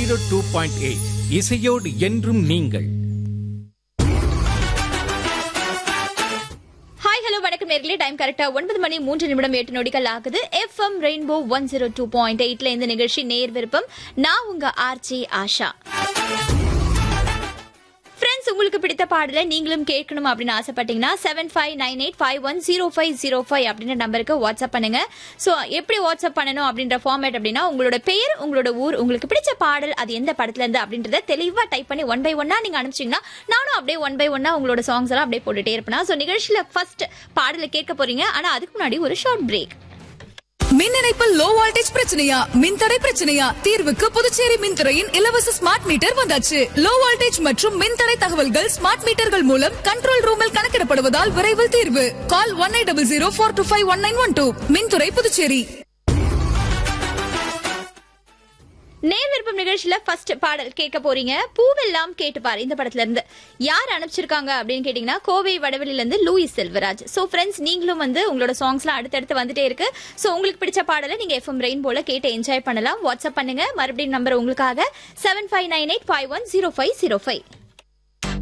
zero two point eight இசையோடு என்றும் நீங்கள் ஹாய் ஹலோ வணக்கம் நேர்களே டைம் கரெக்டா ஒன்பது மணி மூன்று நிமிடம் எட்டு நொடிகள் ஆகுது FM rainbow one zero two point எயிட்ல இந்த நிகழ்ச்சி நேர் விருப்பம் நான் உங்க ஆர்ஜி ஆஷா ஃப்ரெண்ட்ஸ் உங்களுக்கு பிடித்த பாடலை நீங்களும் கேட்கணும் அப்படின்னு ஆசைப்பட்டீங்கன்னா seven five nine eight five one zero five zero five அப்படின்ற நம்பருக்கு வாட்ஸ்அப் பண்ணுங்க ஸோ எப்படி வாட்ஸ்அப் பண்ணணும் அப்படின்ற ஃபார்மேட் அப்படின்னா உங்களோட பெயர் உங்களோட ஊர் உங்களுக்கு பிடிச்ச பாடல் அது எந்த படத்துல இருந்து அப்படின்றத தெளிவா டைப் பண்ணி ஒன் பை ஒன்னா நீங்க அனுப்பிச்சீங்கன்னா நானும் அப்படியே ஒன் பை ஒன்னா உங்களோட சாங்ஸ் எல்லாம் அப்படியே போட்டுட்டே இருப்பேன் ஸோ நிகழ்ச்சியில ஃபர்ஸ்ட் பாடலை கேட்க போறீங்க ஆனா அதுக்கு முன்னாடி ஒரு ஷார்ட் பிரேக் மின் இணைப்பில் லோ வோல்டேஜ் பிரச்சனையா மின்தடை பிரச்சனையா தீர்வுக்கு புதுச்சேரி மின்துறையின் இலவச ஸ்மார்ட் மீட்டர் வந்தாச்சு லோ வோல்டேஜ் மற்றும் மின்தடை தகவல்கள் ஸ்மார்ட் மீட்டர்கள் மூலம் கண்ட்ரோல் ரூமில் கணக்கிடப்படுவதால் விரைவில் தீர்வு call one eight double zero four two five one nine one two மின்துறை புதுச்சேரி நேர் விருப்பம் நிகழ்ச்சியில ஃபர்ஸ்ட் பாடல் கேட்க போறீங்க பூவெல்லாம் கேட்டுப்பாரு இந்த படத்துல இருந்து யார் அனுப்பிச்சிருக்காங்க அப்படின்னு கேட்டீங்கன்னா கோவை வடவெளியில இருந்து லூயிஸ் செல்வராஜ் சோ ஃப்ரெண்ட்ஸ் நீங்களும் வந்து உங்களோட சாங்ஸ்லாம் அடுத்தடுத்து வந்துட்டே இருக்கு சோ உங்களுக்கு பிடிச்ச பாடலை நீங்க எஃப்எம் ரெயின் போல கேட்டு என்ஜாய் பண்ணலாம் வாட்ஸ்அப் பண்ணுங்க மறுபடியும் நம்பர் உங்களுக்காக seven five nine eight five one zero five zero five